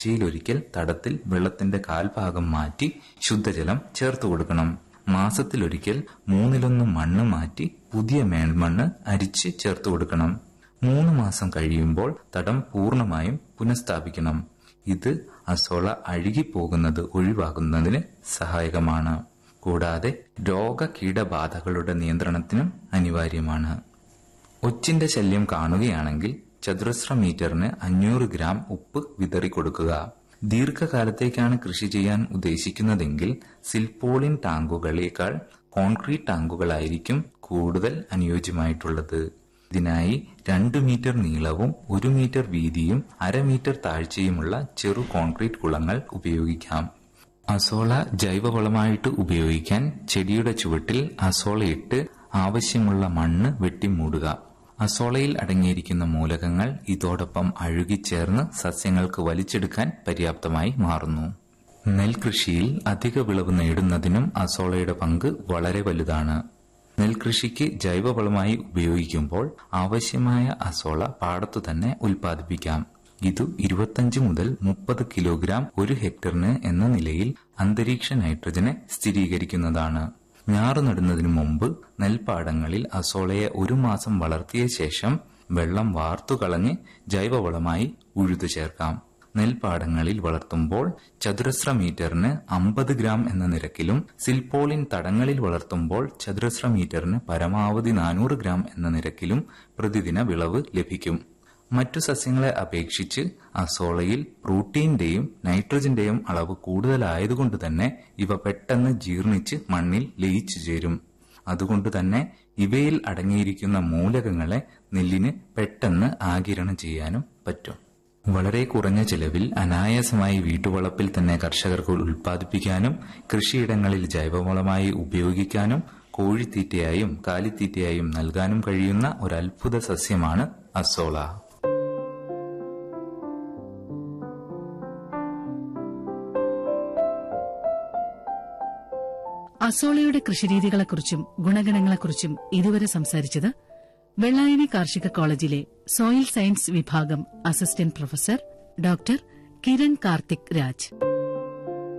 ആഴ്ചയിലൊരിക്കൽ തടത്തിൽ വെള്ളത്തിന്റെ കാൽഭാഗം മാറ്റി ശുദ്ധജലം ചേർത്ത് കൊടുക്കണം മാസത്തിലൊരിക്കൽ മൂന്നിലൊന്ന് മണ്ണ് മാറ്റി പുതിയ മേൽമണ്ണ് അരിച്ച് ചേർത്ത് കൊടുക്കണം മൂന്ന് മാസം കഴിയുമ്പോൾ തടം പൂർണ്ണമായും പുനഃസ്ഥാപിക്കണം ഇത് അസോള അഴുകിപ്പോകുന്നത് ഒഴിവാക്കുന്നതിന് സഹായകമാണ് കൂടാതെ രോഗ കീടബാധകളുടെ നിയന്ത്രണത്തിനും അനിവാര്യമാണ് ഒച്ചിന്റെ ശല്യം കാണുകയാണെങ്കിൽ ചതുരശ്ര മീറ്ററിന് അഞ്ഞൂറ് ഗ്രാം ഉപ്പ് വിതറി കൊടുക്കുക ദീർഘകാലത്തേക്കാണ് കൃഷി ചെയ്യാൻ ഉദ്ദേശിക്കുന്നതെങ്കിൽ സിൽപോളിൻ ടാങ്കുകളേക്കാൾ കോൺക്രീറ്റ് ടാങ്കുകളായിരിക്കും കൂടുതൽ അനുയോജ്യമായിട്ടുള്ളത് ഇതിനായി രണ്ടു മീറ്റർ നീളവും ഒരു മീറ്റർ വീതിയും അര മീറ്റർ താഴ്ചയുമുള്ള ചെറു കോൺക്രീറ്റ് കുളങ്ങൾ ഉപയോഗിക്കാം അസോള ജൈവവളമായിട്ട് ഉപയോഗിക്കാൻ ചെടിയുടെ ചുവട്ടിൽ അസോളയിട്ട് ആവശ്യമുള്ള മണ്ണ് വെട്ടിമൂടുക അസോളയിൽ അടങ്ങിയിരിക്കുന്ന മൂലകങ്ങൾ ഇതോടൊപ്പം അഴുകിച്ചേർന്ന് സസ്യങ്ങൾക്ക് വലിച്ചെടുക്കാൻ പര്യാപ്തമായി മാറുന്നു നെൽകൃഷിയിൽ അധിക വിളവ് നേടുന്നതിനും അസോളയുടെ പങ്ക് വളരെ വലുതാണ് നെൽകൃഷിക്ക് ജൈവവളമായി ഉപയോഗിക്കുമ്പോൾ ആവശ്യമായ അസോള പാടത്തു തന്നെ ഉൽപ്പാദിപ്പിക്കാം ഇത് ഇരുപത്തഞ്ച് മുതൽ മുപ്പത് കിലോഗ്രാം ഒരു ഹെക്ടറിന് എന്ന നിലയിൽ അന്തരീക്ഷ നൈട്രജനെ സ്ഥിരീകരിക്കുന്നതാണ് ഞാറ് നടുന്നതിനു മുമ്പ് നെൽപ്പാടങ്ങളിൽ അസോളയെ ഒരു മാസം വളർത്തിയ ശേഷം വെള്ളം വാർത്തുകളഞ്ഞ് ജൈവവളമായി ഉഴുതു ചേർക്കാം നെൽപ്പാടങ്ങളിൽ വളർത്തുമ്പോൾ ചതുരശ്ര മീറ്ററിന് അമ്പത് ഗ്രാം എന്ന നിരക്കിലും സിൽപോളിൻ തടങ്ങളിൽ വളർത്തുമ്പോൾ ചതുരശ്ര മീറ്ററിന് പരമാവധി നാനൂറ് ഗ്രാം എന്ന നിരക്കിലും പ്രതിദിന വിളവ് ലഭിക്കും മറ്റു സസ്യങ്ങളെ അപേക്ഷിച്ച് അസോളയിൽ പ്രോട്ടീന്റെയും നൈട്രജന്റെയും അളവ് കൂടുതലായതുകൊണ്ട് തന്നെ ഇവ പെട്ടെന്ന് ജീർണിച്ച് മണ്ണിൽ ലയിച്ചു ചേരും അതുകൊണ്ട് തന്നെ ഇവയിൽ അടങ്ങിയിരിക്കുന്ന മൂലകങ്ങളെ നെല്ലിന് പെട്ടെന്ന് ആകിരണം ചെയ്യാനും പറ്റും വളരെ കുറഞ്ഞ ചിലവിൽ അനായാസമായി വീട്ടുവളപ്പിൽ തന്നെ കർഷകർക്ക് ഉൽപ്പാദിപ്പിക്കാനും കൃഷിയിടങ്ങളിൽ ജൈവവളമായി ഉപയോഗിക്കാനും കോഴിത്തീറ്റയായും കാലിത്തീറ്റയായും നൽകാനും കഴിയുന്ന ഒരു അത്ഭുത സസ്യമാണ് അസോള അസോളയുടെ കൃഷിരീതികളെക്കുറിച്ചും ഗുണഗണങ്ങളെക്കുറിച്ചും ഇതുവരെ സംസാരിച്ചത് വെള്ളായണി കാർഷിക കോളേജിലെ സോയിൽ സയൻസ് വിഭാഗം assistant professor doctor Kiran Karthik Raj